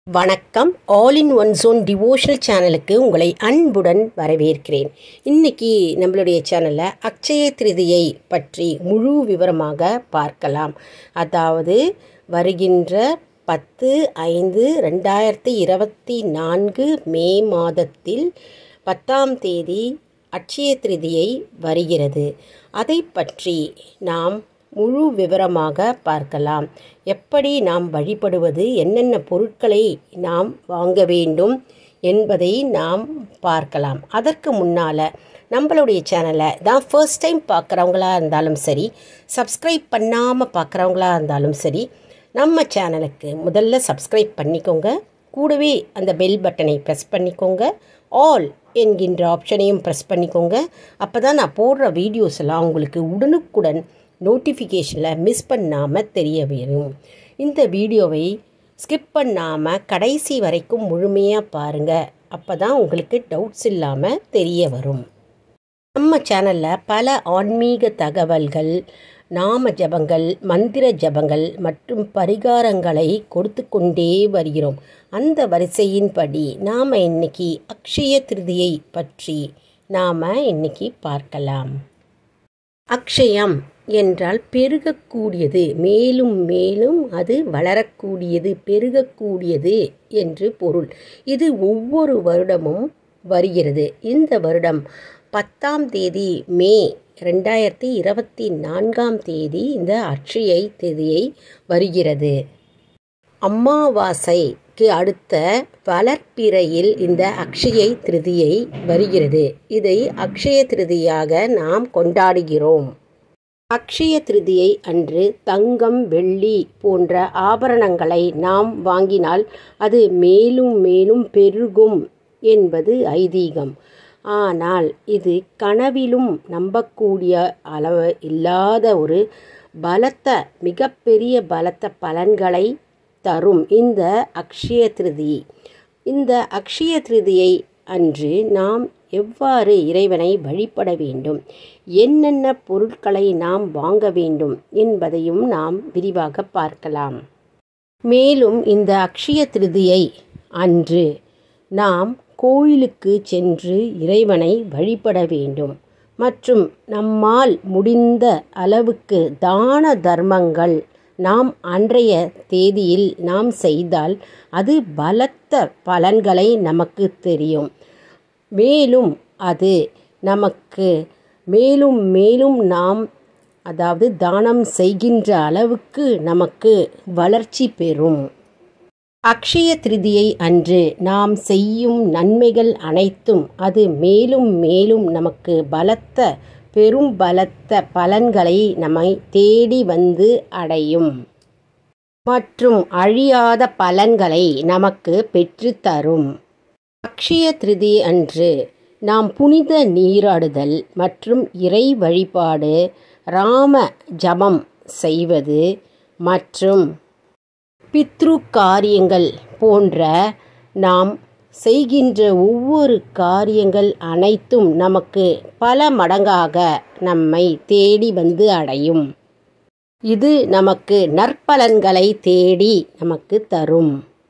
வணக்கம் all in one zone devotional சேனலுக்கு உங்களை அன்புடன் வரவேற்கிறேன் இன்னைக்கு நம்மளுடைய சேனலில் அக்ஷய திருதியை பற்றி முழு விவரமாக பார்க்கலாம் அதாவது வருகின்ற பத்து ஐந்து ரெண்டாயிரத்தி இருபத்தி நான்கு மே மாதத்தில் பத்தாம் தேதி அட்சய திருதியை வருகிறது அதை பற்றி நாம் முழு விவரமாக பார்க்கலாம் எப்படி நாம் வழிபடுவது என்னென்ன பொருட்களை நாம் வாங்க வேண்டும் என்பதை நாம் பார்க்கலாம் அதற்கு முன்னால் நம்மளுடைய சேனலை தான் ஃபர்ஸ்ட் டைம் பார்க்குறவங்களா இருந்தாலும் சரி சப்ஸ்கிரைப் பண்ணாமல் பார்க்குறவங்களா இருந்தாலும் சரி நம்ம சேனலுக்கு முதல்ல சப்ஸ்கிரைப் பண்ணிக்கோங்க கூடவே அந்த பெல் பட்டனை ப்ரெஸ் பண்ணிக்கோங்க ஆல் என்கின்ற ஆப்ஷனையும் ப்ரெஸ் பண்ணிக்கோங்க அப்போ தான் நான் போடுற வீடியோஸ் எல்லாம் உங்களுக்கு உடனுக்குடன் நோட்டிஃபிகேஷனில் மிஸ் பண்ணாமல் தெரிய வரும் இந்த வீடியோவை ஸ்கிப் பண்ணாமல் கடைசி வரைக்கும் முழுமையாக பாருங்கள் அப்போ தான் உங்களுக்கு டவுட்ஸ் இல்லாமல் தெரிய வரும் நம்ம சேனலில் பல ஆன்மீக தகவல்கள் நாம ஜபங்கள் மந்திர ஜபங்கள் மற்றும் பரிகாரங்களை கொடுத்து கொண்டே வருகிறோம் அந்த வரிசையின்படி நாம் இன்னைக்கு அக்ஷய திருதியை பற்றி நாம் இன்னைக்கு பார்க்கலாம் அக்ஷயம் என்றால் பெருகக்கூடியது மேலும் மேலும் அது வளரக்கூடியது பெருகக்கூடியது என்று பொருள் இது ஒவ்வொரு வருடமும் வருகிறது இந்த வருடம் பத்தாம் தேதி மே ரெண்டாயிரத்தி இருபத்தி நான்காம் தேதி இந்த அட்சயை தேதியை வருகிறது அம்மாவாசைக்கு அடுத்த வளர்ப்பிறையில் இந்த அக்ஷயை திருதியை வருகிறது இதை அக்ஷய திருதியாக நாம் கொண்டாடுகிறோம் அக்ஷய திருதியை அன்று தங்கம் வெள்ளி போன்ற ஆபரணங்களை நாம் வாங்கினால் அது மேலும் மேலும் பெருகும் என்பது ஐதீகம் ஆனால் இது கனவிலும் நம்பக்கூடிய அளவு இல்லாத ஒரு பலத்த மிகப்பெரிய பலத்த பலன்களை தரும் இந்த அக்ஷய திருதி இந்த அக்ஷய திருதியை அன்று நாம் எவ்வாறு இறைவனை வழிபட வேண்டும் என்னென்ன பொருட்களை நாம் வாங்க வேண்டும் என்பதையும் நாம் விரிவாக பார்க்கலாம் மேலும் இந்த அக்ஷய திருதியை அன்று நாம் கோயிலுக்கு சென்று இறைவனை வழிபட வேண்டும் மற்றும் நம்மால் முடிந்த அளவுக்கு தான தர்மங்கள் நாம் அன்றைய தேதியில் நாம் செய்தால் அது பலத்த பலன்களை நமக்கு தெரியும் மேலும் அது நமக்கு மேலும் மேலும் நாம் அதாவது தானம் செய்கின்ற அளவுக்கு நமக்கு வளர்ச்சி பெறும் அக்ஷய திருதியை அன்று நாம் செய்யும் நன்மைகள் அனைத்தும் அது மேலும் மேலும் நமக்கு பலத்த பெரும் பலத்த பலன்களை நம்மை தேடி வந்து அடையும் மற்றும் அழியாத பலன்களை நமக்கு பெற்றுத்தரும் அக்ஷய திருதி அன்று நாம் புனித நீராடுதல் மற்றும் இறை வழிபாடு ராம ஜபம் செய்வது மற்றும் பித்ரு காரியங்கள் போன்ற நாம் செய்கின்ற ஒவ்வொரு காரியங்கள் அனைத்தும் நமக்கு பல மடங்காக நம்மை தேடி வந்து அடையும் இது நமக்கு நற்பலன்களை தேடி நமக்கு தரும்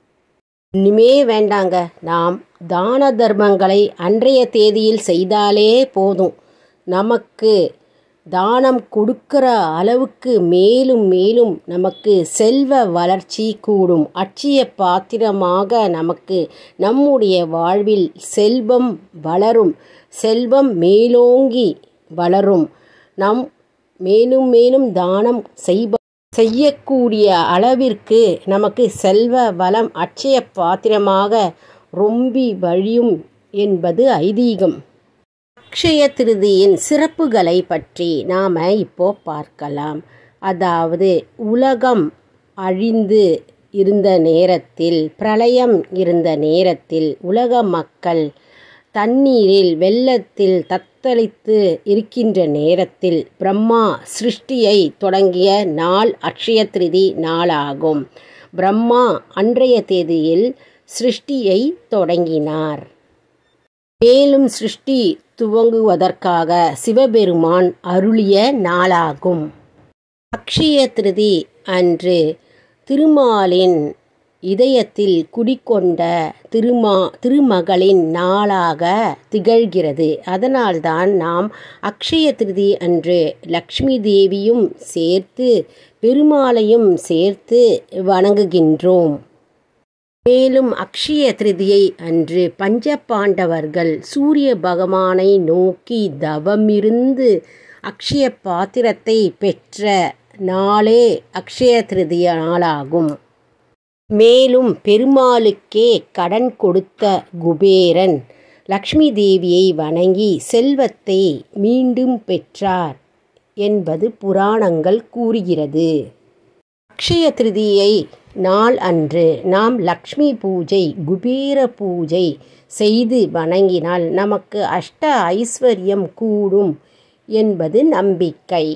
இனிமே வேண்டாங்க நாம் தான தர்மங்களை அன்றைய தேதியில் செய்தாலே போதும் நமக்கு தானம் கொடுக்கிற அளவுக்கு மேலும் மேலும் நமக்கு செல்வ வளர்ச்சி கூடும் அட்சிய பாத்திரமாக நமக்கு நம்முடைய வாழ்வில் செல்வம் வளரும் செல்வம் மேலோங்கி வளரும் நம் மேலும் மேலும் தானம் செய்ப செய்யக்கூடிய அளவிற்கு நமக்கு செல்வ வளம் அட்சய பாத்திரமாக ரொம்பி வழியும் என்பது ஐதீகம் அக்ஷய திருதியின் சிறப்புகளை பற்றி நாம் இப்போ பார்க்கலாம் அதாவது உலகம் அழிந்து இருந்த நேரத்தில் பிரளயம் இருந்த நேரத்தில் உலக மக்கள் தண்ணீரில் வெள்ளத்தில் தத்தளித்து இருக்கின்ற நேரத்தில் பிரம்மா சிருஷ்டியை தொடங்கிய நாள் அக்ஷய திருதி நாளாகும் பிரம்மா அன்றைய தேதியில் சிருஷ்டியை தொடங்கினார் மேலும் சிருஷ்டி துவங்குவதற்காக சிவபெருமான் அருளிய நாளாகும் அக்ஷய திருதி அன்று திருமாலின் இதயத்தில் குடிக்கொண்ட திருமா திருமகளின் நாளாக திகழ்கிறது அதனால்தான் நாம் அக்ஷய திருதி அன்று லக்ஷ்மி தேவியும் சேர்த்து பெருமாளையும் சேர்த்து வணங்குகின்றோம் மேலும் அக்ஷய திருதியை அன்று பஞ்ச பாண்டவர்கள் சூரிய பகவானை நோக்கி தவமிருந்து அக்ஷய பாத்திரத்தை பெற்ற நாளே அக்ஷய திருதிய நாளாகும் மேலும் பெருமாளுக்கே கடன் கொடுத்த குபேரன் லக்ஷ்மி தேவியை வணங்கி செல்வத்தை மீண்டும் பெற்றார் என்பது புராணங்கள் கூறுகிறது அக்ஷய திருதியை நாள் அன்று நாம் லக்ஷ்மி பூஜை குபேர பூஜை செய்து வணங்கினால் நமக்கு அஷ்ட ஐஸ்வர்யம் கூடும் என்பது நம்பிக்கை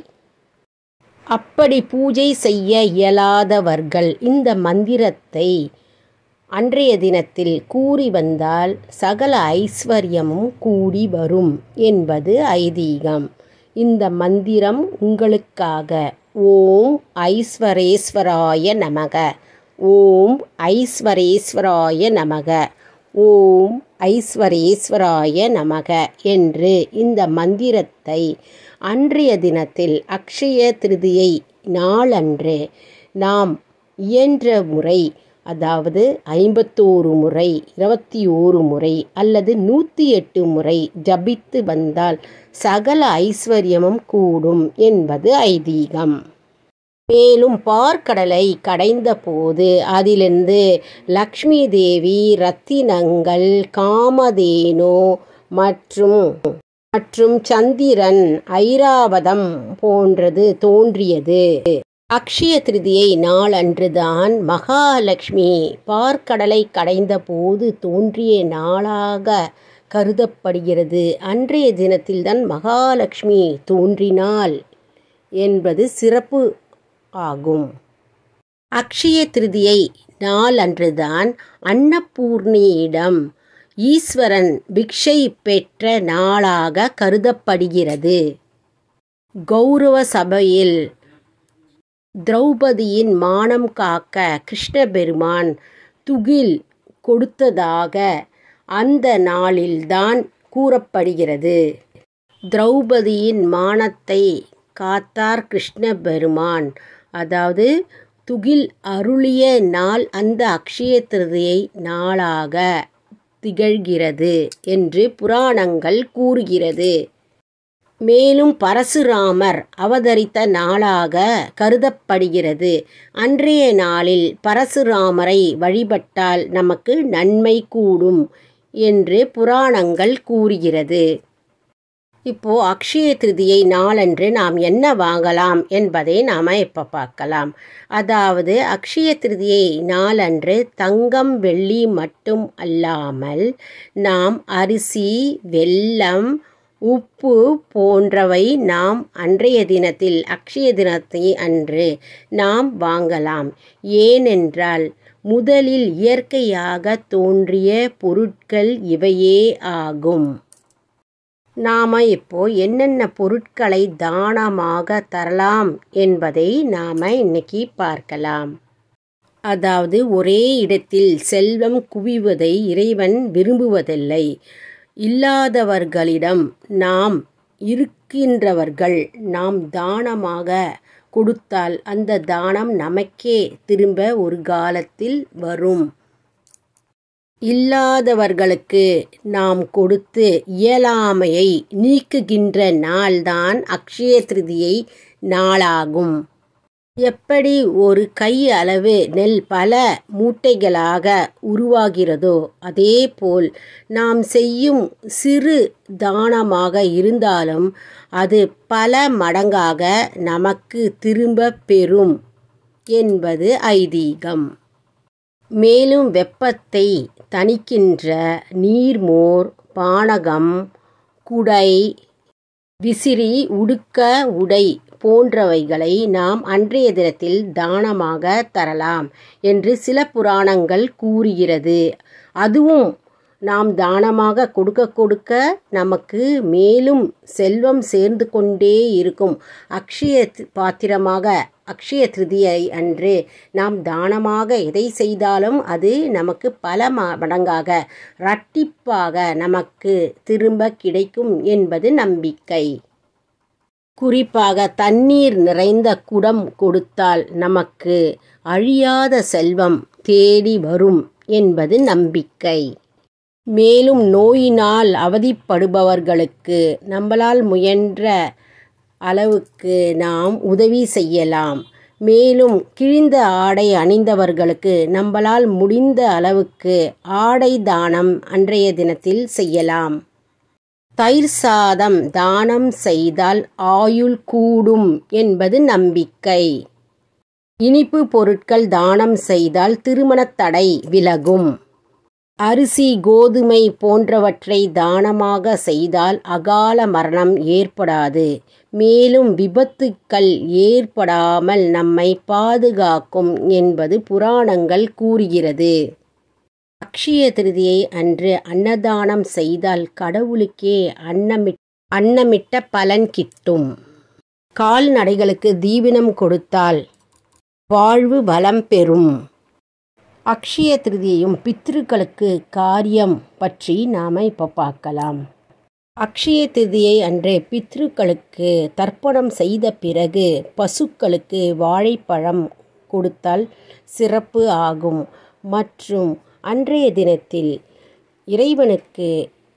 அப்படி பூஜை செய்ய இயலாதவர்கள் இந்த மந்திரத்தை அன்றைய தினத்தில் கூறி வந்தால் சகல ஐஸ்வர்யமும் கூடி வரும் என்பது ஐதீகம் இந்த மந்திரம் உங்களுக்காக ஓம் ஐஸ்வரேஸ்வராய நமக ஓம் ஐஸ்வரேஸ்வராய நமக ஓம் ஐஸ்வரேஸ்வராய நமக என்று இந்த மந்திரத்தை அன்றைய தினத்தில் அக்ஷய திருதியை நாளன்று நாம் இயன்ற முறை அதாவது ஐம்பத்தோரு முறை இருபத்தி ஓரு முறை அல்லது நூற்றி எட்டு முறை ஜபித்து வந்தால் சகல ஐஸ்வர்யமும் கூடும் என்பது ஐதீகம் மேலும் பார்க்கடலை கடைந்த போது அதிலிருந்து லக்ஷ்மி தேவி ரத்தினங்கள் காமதேனு மற்றும் மற்றும் சந்திரன் ஐராவதம் போன்றது தோன்றியது அக்ஷய திருதியை நாள் அன்றுதான் மகாலட்சுமி பார்க்கடலை கடைந்த போது தோன்றிய நாளாக கருதப்படுகிறது அன்றைய தினத்தில்தான் மகாலட்சுமி தோன்றினாள் என்பது சிறப்பு ஆகும் அக்ஷய திருதியை நாள் அன்றுதான் அன்னபூர்ணியிடம் ஈஸ்வரன் பிக்ஷை பெற்ற நாளாக கருதப்படுகிறது கௌரவ சபையில் திரௌபதியின் மானம் காக்க கிருஷ்ண பெருமான் துகில் கொடுத்ததாக அந்த நாளில்தான் கூறப்படுகிறது திரௌபதியின் மானத்தை காத்தார் கிருஷ்ண பெருமான் அதாவது துகில் அருளிய நாள் அந்த அக்ஷய திருதியை நாளாக திகழ்கிறது என்று புராணங்கள் கூறுகிறது மேலும் பரசுராமர் அவதரித்த நாளாக கருதப்படுகிறது அன்றைய நாளில் பரசுராமரை வழிபட்டால் நமக்கு நன்மை கூடும் என்று புராணங்கள் கூறுகிறது இப்போ அக்ஷய திருதியை நாளன்று நாம் என்ன வாங்கலாம் என்பதை நாம் இப்போ பார்க்கலாம் அதாவது அக்ஷய திருதியை நாளன்று தங்கம் வெள்ளி மட்டும் அல்லாமல் நாம் அரிசி வெல்லம் உப்பு போன்றவை நாம் அன்றைய தினத்தில் அக்ஷய தினத்தை அன்று நாம் வாங்கலாம் ஏனென்றால் முதலில் இயற்கையாக தோன்றிய பொருட்கள் இவையே ஆகும் நாம் இப்போ என்னென்ன பொருட்களை தானமாக தரலாம் என்பதை நாம் இன்னைக்கு பார்க்கலாம் அதாவது ஒரே இடத்தில் செல்வம் குவிவதை இறைவன் விரும்புவதில்லை இல்லாதவர்களிடம் நாம் இருக்கின்றவர்கள் நாம் தானமாக கொடுத்தால் அந்த தானம் நமக்கே திரும்ப ஒரு காலத்தில் வரும் இல்லாதவர்களுக்கு நாம் கொடுத்து இயலாமையை நீக்குகின்ற நாள்தான் அக்ஷய திருதியை நாளாகும் எப்படி ஒரு கை அளவு நெல் பல மூட்டைகளாக உருவாகிறதோ அதேபோல் நாம் செய்யும் சிறு தானமாக இருந்தாலும் அது பல மடங்காக நமக்கு திரும்ப பெறும் என்பது ஐதீகம் மேலும் வெப்பத்தை தணிக்கின்ற நீர்மோர் பானகம் குடை விசிறி உடுக்க உடை போன்றவைகளை நாம் அன்றைய தினத்தில் தானமாக தரலாம் என்று சில புராணங்கள் கூறுகிறது அதுவும் நாம் தானமாக கொடுக்க கொடுக்க நமக்கு மேலும் செல்வம் சேர்ந்து கொண்டே இருக்கும் அக்ஷய பாத்திரமாக அக்ஷய திருதியை அன்று நாம் தானமாக எதை செய்தாலும் அது நமக்கு பல மடங்காக இரட்டிப்பாக நமக்கு திரும்ப கிடைக்கும் என்பது நம்பிக்கை குறிப்பாக தண்ணீர் நிறைந்த குடம் கொடுத்தால் நமக்கு அழியாத செல்வம் தேடி வரும் என்பது நம்பிக்கை மேலும் நோயினால் அவதிப்படுபவர்களுக்கு நம்மளால் முயன்ற அளவுக்கு நாம் உதவி செய்யலாம் மேலும் கிழிந்த ஆடை அணிந்தவர்களுக்கு நம்மளால் முடிந்த அளவுக்கு ஆடை தானம் அன்றைய தினத்தில் செய்யலாம் தயிர் சாதம் தானம் செய்தால் ஆயுள் கூடும் என்பது நம்பிக்கை இனிப்பு பொருட்கள் தானம் செய்தால் திருமணத் தடை விலகும் அரிசி கோதுமை போன்றவற்றை தானமாக செய்தால் அகால மரணம் ஏற்படாது மேலும் விபத்துக்கள் ஏற்படாமல் நம்மை பாதுகாக்கும் என்பது புராணங்கள் கூறுகிறது அக்ஷய திருதியை அன்று அன்னதானம் செய்தால் கடவுளுக்கே அன்னமிட் அன்னமிட்ட பலன் கிட்டும் கால்நடைகளுக்கு தீவினம் கொடுத்தால் வாழ்வு பலம் பெறும் அக்ஷய திருதியையும் பித்ருக்களுக்கு காரியம் பற்றி நாம் இப்போ பார்க்கலாம் அக்ஷய திருதியை அன்றே பித்ருக்களுக்கு தர்ப்பணம் செய்த பிறகு பசுக்களுக்கு வாழைப்பழம் கொடுத்தால் சிறப்பு ஆகும் மற்றும் அன்றைய தினத்தில் இறைவனுக்கு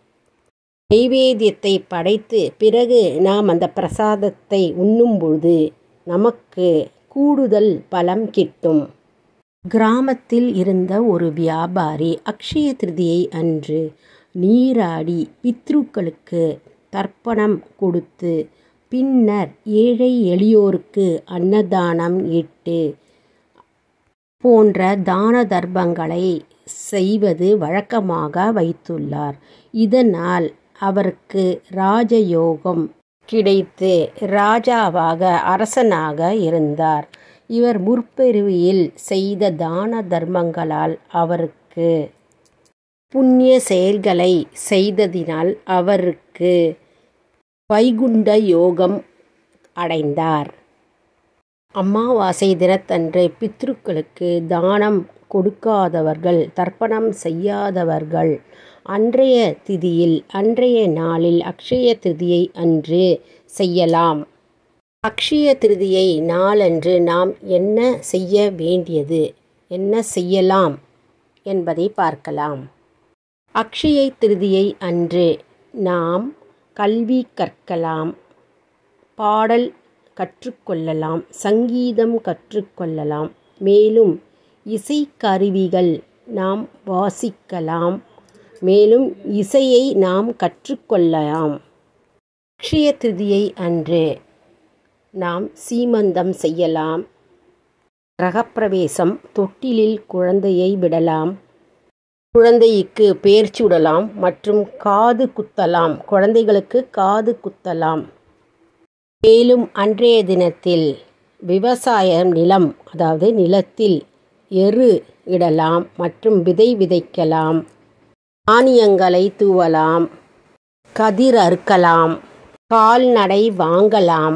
நைவேத்தியத்தை படைத்து பிறகு நாம் அந்த பிரசாதத்தை உண்ணும்பொழுது நமக்கு கூடுதல் பலம் கிட்டும் கிராமத்தில் இருந்த ஒரு வியாபாரி அக்ஷய திருதியை அன்று நீராடி பித்ருக்களுக்கு தர்ப்பணம் கொடுத்து பின்னர் ஏழை எளியோருக்கு அன்னதானம் இட்டு போன்ற தான தர்மங்களை செய்வது வழக்கமாக வைத்துள்ளார் இதனால் அவருக்கு ராஜயோகம் கிடைத்து ராஜாவாக அரசனாக இருந்தார் இவர் முற்பிறவியில் செய்த தான தர்மங்களால் அவருக்கு புண்ணிய செயல்களை செய்ததினால் அவருக்கு வைகுண்ட யோகம் அடைந்தார் அமாவாசை தினத்தன்று பித்ருக்களுக்கு தானம் கொடுக்காதவர்கள் தர்ப்பணம் செய்யாதவர்கள் அன்றைய திதியில் அன்றைய நாளில் அக்ஷய திருதியை அன்று செய்யலாம் அக்ஷய திருதியை நாளன்று நாம் என்ன செய்ய வேண்டியது என்ன செய்யலாம் என்பதை பார்க்கலாம் அக்ஷய திருதியை அன்று நாம் கல்வி கற்கலாம் பாடல் கற்றுக்கொள்ளலாம் சங்கீதம் கற்றுக்கொள்ளலாம் மேலும் இசைக்கருவிகள் நாம் வாசிக்கலாம் மேலும் இசையை நாம் கற்றுக்கொள்ளலாம் அக்ஷய திருதியை அன்று நாம் சீமந்தம் செய்யலாம் கிரகப்பிரவேசம் தொட்டிலில் குழந்தையை விடலாம் குழந்தைக்கு பேர் சுடலாம் மற்றும் காது குத்தலாம் குழந்தைகளுக்கு காது குத்தலாம் மேலும் அன்றைய தினத்தில் விவசாய நிலம் அதாவது நிலத்தில் எரு இடலாம் மற்றும் விதை விதைக்கலாம் தானியங்களை தூவலாம் கதிர் அறுக்கலாம் கால்நடை வாங்கலாம்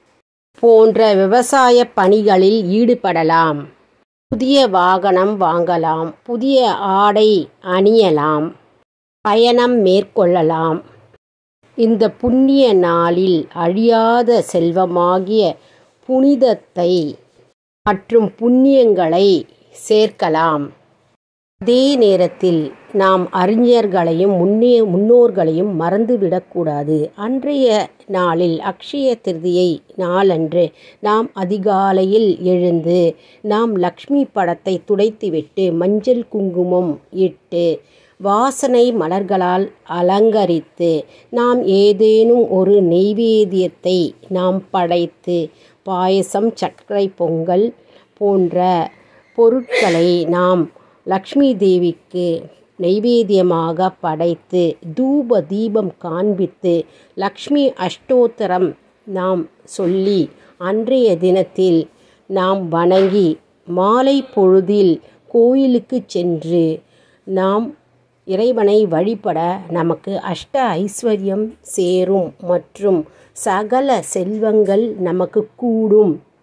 போன்ற விவசாய பணிகளில் ஈடுபடலாம் புதிய வாகனம் வாங்கலாம் புதிய ஆடை அணியலாம் பயணம் மேற்கொள்ளலாம் இந்த புண்ணிய நாளில் அழியாத செல்வமாகிய புனிதத்தை மற்றும் புண்ணியங்களை சேர்க்கலாம் அதே நேரத்தில் நாம் அறிஞர்களையும் முன்னே முன்னோர்களையும் மறந்துவிடக்கூடாது அன்றைய நாளில் அக்ஷய திருதியை நாளன்று நாம் அதிகாலையில் எழுந்து நாம் லக்ஷ்மி படத்தை துடைத்துவிட்டு மஞ்சள் குங்குமம் இட்டு வாசனை மலர்களால் அலங்கரித்து நாம் ஏதேனும் ஒரு நெய்வேத்தியத்தை நாம் படைத்து பாயசம் சர்க்கரை பொங்கல் போன்ற பொருட்களை நாம் லக்ஷ்மி தேவிக்கு நைவேத்தியமாக படைத்து தூப தீபம் காண்பித்து லக்ஷ்மி அஷ்டோத்திரம் நாம் சொல்லி அன்றைய தினத்தில் நாம் வணங்கி மாலை பொழுதில் கோயிலுக்கு சென்று நாம் இறைவனை வழிபட நமக்கு அஷ்ட ஐஸ்வர்யம் சேரும் மற்றும் சகல செல்வங்கள் நமக்கு கூடும்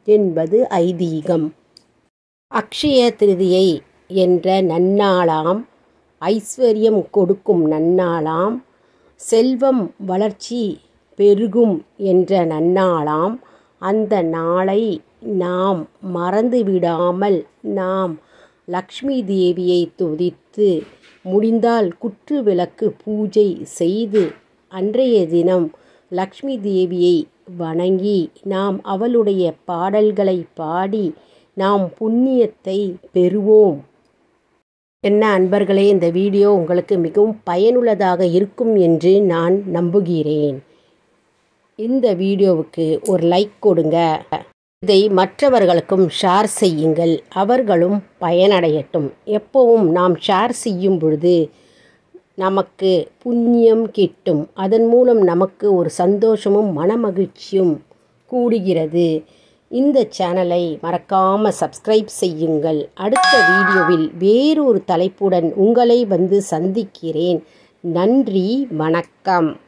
என்பது ஐதீகம் அக்ஷய திருதியை என்ற நன்னாளாம் ஐஸ்வர்யம் கொடுக்கும் நன்னாளாம் செல்வம் வளர்ச்சி பெருகும் என்ற நன்னாளாம் அந்த நாளை நாம் மறந்துவிடாமல் நாம் லக்ஷ்மி தேவியை துதித்து முடிந்தால் குற்று விளக்கு பூஜை செய்து அன்றைய தினம் லக்ஷ்மி தேவியை வணங்கி நாம் அவளுடைய பாடல்களை பாடி நாம் புண்ணியத்தை பெறுவோம் என்ன அன்பர்களே இந்த வீடியோ உங்களுக்கு மிகவும் பயனுள்ளதாக இருக்கும் என்று நான் நம்புகிறேன் இந்த வீடியோவுக்கு ஒரு லைக் கொடுங்க இதை மற்றவர்களுக்கும் ஷேர் செய்யுங்கள் அவர்களும் பயனடையட்டும் எப்பவும் நாம் ஷேர் செய்யும் பொழுது நமக்கு புண்ணியம் கிட்டும் அதன் மூலம் நமக்கு ஒரு சந்தோஷமும் மனமகிழ்ச்சியும் கூடுகிறது இந்த சேனலை மறக்காமல் சப்ஸ்கிரைப் செய்யுங்கள் அடுத்த வீடியோவில் வேறொரு தலைப்புடன் உங்களை வந்து சந்திக்கிறேன் நன்றி வணக்கம்